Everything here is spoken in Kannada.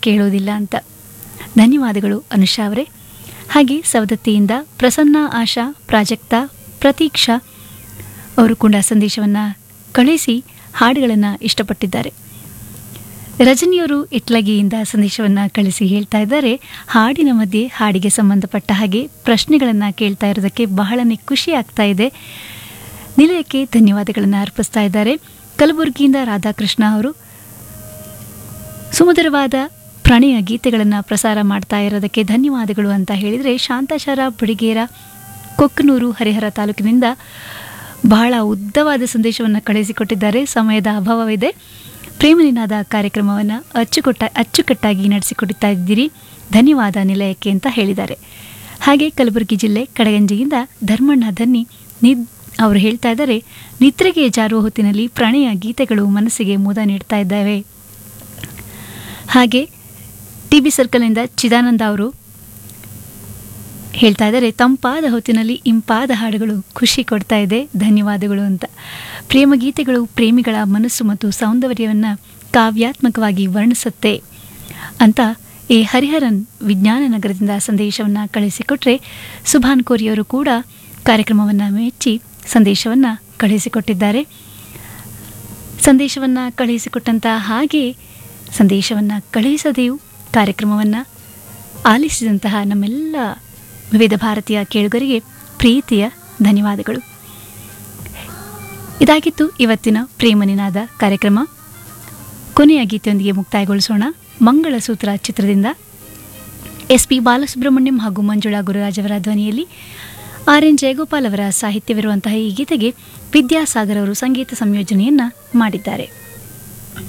ಕೇಳೋದಿಲ್ಲ ಅಂತ ಧನ್ಯವಾದಗಳು ಅನುಷಾ ಅವರೇ ಹಾಗೆ ಸವದತ್ತಿಯಿಂದ ಪ್ರಸನ್ನ ಆಶಾ ಪ್ರಾಜಕ್ತ ಪ್ರತೀಕ್ಷಾ ಅವರು ಕೂಡ ಸಂದೇಶವನ್ನು ಕಳುಹಿಸಿ ಹಾಡುಗಳನ್ನು ಇಷ್ಟಪಟ್ಟಿದ್ದಾರೆ ರಜನಿಯವರು ಇಟ್ಲಗಿಯಿಂದ ಸಂದೇಶವನ್ನು ಕಳಿಸಿ ಹೇಳ್ತಾ ಇದ್ದಾರೆ ಹಾಡಿನ ಮಧ್ಯೆ ಹಾಡಿಗೆ ಸಂಬಂಧಪಟ್ಟ ಹಾಗೆ ಪ್ರಶ್ನೆಗಳನ್ನು ಕೇಳ್ತಾ ಇರೋದಕ್ಕೆ ಬಹಳನೇ ಖುಷಿ ಆಗ್ತಾ ಇದೆ ನಿಲಯಕ್ಕೆ ಧನ್ಯವಾದಗಳನ್ನು ಅರ್ಪಿಸ್ತಾ ಇದ್ದಾರೆ ಕಲಬುರಗಿಯಿಂದ ರಾಧಾಕೃಷ್ಣ ಅವರು ಸುಮಧುರವಾದ ಪ್ರಣಯ ಗೀತೆಗಳನ್ನು ಪ್ರಸಾರ ಮಾಡ್ತಾ ಇರೋದಕ್ಕೆ ಧನ್ಯವಾದಗಳು ಅಂತ ಹೇಳಿದರೆ ಶಾಂತಾಚಾರ ಬುಡಿಗೇರ ಕೊಕ್ಕನೂರು ಹರಿಹರ ತಾಲೂಕಿನಿಂದ ಬಹಳ ಉದ್ದವಾದ ಸಂದೇಶವನ್ನು ಕಳುಹಿಸಿಕೊಟ್ಟಿದ್ದಾರೆ ಸಮಯದ ಅಭಾವವಿದೆ ಪ್ರೇಮನಿನಾದ ಕಾರ್ಯಕ್ರಮವನ್ನು ಅಚ್ಚುಕೊಟ್ಟ ಅಚ್ಚುಕಟ್ಟಾಗಿ ನಡೆಸಿಕೊಡುತ್ತಾ ಇದ್ದೀರಿ ಧನ್ಯವಾದ ನಿಲಯಕ್ಕೆ ಅಂತ ಹೇಳಿದ್ದಾರೆ ಹಾಗೆ ಕಲಬುರಗಿ ಜಿಲ್ಲೆ ಕಡಗಂಜಿಯಿಂದ ಧರ್ಮಣ್ಣ ಧನ್ನಿ ನಿದ್ ಅವರು ಹೇಳ್ತಾ ಇದ್ದಾರೆ ನಿದ್ರೆಗೆ ಜಾರುವ ಹೊತ್ತಿನಲ್ಲಿ ಪ್ರಣಯ ಗೀತೆಗಳು ಮನಸ್ಸಿಗೆ ಮುದ ನೀಡ್ತಾ ಇದ್ದಾವೆ ಹಾಗೆ ಟಿ ಬಿ ಸರ್ಕಲ್ನಿಂದ ಚಿದಾನಂದ ಅವರು ಹೇಳ್ತಾ ಇದ್ದಾರೆ ತಂಪಾದ ಹೊತ್ತಿನಲ್ಲಿ ಇಂಪಾದ ಹಾಡುಗಳು ಖುಷಿ ಕೊಡ್ತಾ ಇದೆ ಧನ್ಯವಾದಗಳು ಅಂತ ಪ್ರೇಮ ಗೀತೆಗಳು ಪ್ರೇಮಿಗಳ ಮನಸ್ಸು ಮತ್ತು ಸೌಂದರ್ಯವನ್ನು ಕಾವ್ಯಾತ್ಮಕವಾಗಿ ವರ್ಣಿಸುತ್ತೆ ಅಂತ ಎ ಹರಿಹರನ್ ವಿಜ್ಞಾನ ನಗರದಿಂದ ಸಂದೇಶವನ್ನು ಕಳಿಸಿಕೊಟ್ರೆ ಸುಭಾನ್ ಕೋರಿಯವರು ಕೂಡ ಕಾರ್ಯಕ್ರಮವನ್ನು ಮೆಚ್ಚಿ ಸಂದೇಶವನ್ನು ಕಳುಹಿಸಿಕೊಟ್ಟಿದ್ದಾರೆ ಸಂದೇಶವನ್ನು ಕಳುಹಿಸಿಕೊಟ್ಟಂಥ ಹಾಗೆ ಸಂದೇಶವನ್ನು ಕಳುಹಿಸದೆಯೂ ಕಾರ್ಯಕ್ರಮವನ್ನು ಆಲಿಸಿದಂತಹ ನಮ್ಮೆಲ್ಲ ವಿವಿಧ ಭಾರತೀಯ ಕೇಳುಗರಿಗೆ ಪ್ರೀತಿಯ ಧನ್ಯವಾದಗಳು ಇದಾಗಿತ್ತು ಇವತ್ತಿನ ಪ್ರೇಮನಿನಾದ ಕಾರ್ಯಕ್ರಮ ಕೊನೆಯ ಗೀತೆಯೊಂದಿಗೆ ಮುಕ್ತಾಯಗೊಳಿಸೋಣ ಮಂಗಳಸೂತ್ರ ಚಿತ್ರದಿಂದ ಎಸ್ ಪಿ ಬಾಲಸುಬ್ರಹ್ಮಣ್ಯಂ ಹಾಗೂ ಮಂಜುಳಾ ಗುರುರಾಜ್ ಅವರ ಧ್ವನಿಯಲ್ಲಿ ಆರ್ ಎನ್ ಜಯಗೋಪಾಲ್ ಅವರ ಸಾಹಿತ್ಯವಿರುವಂತಹ ಈ ಗೀತೆಗೆ ವಿದ್ಯಾಸಾಗರ್ ಅವರು ಸಂಗೀತ ಸಂಯೋಜನೆಯನ್ನ ಮಾಡಿದ್ದಾರೆ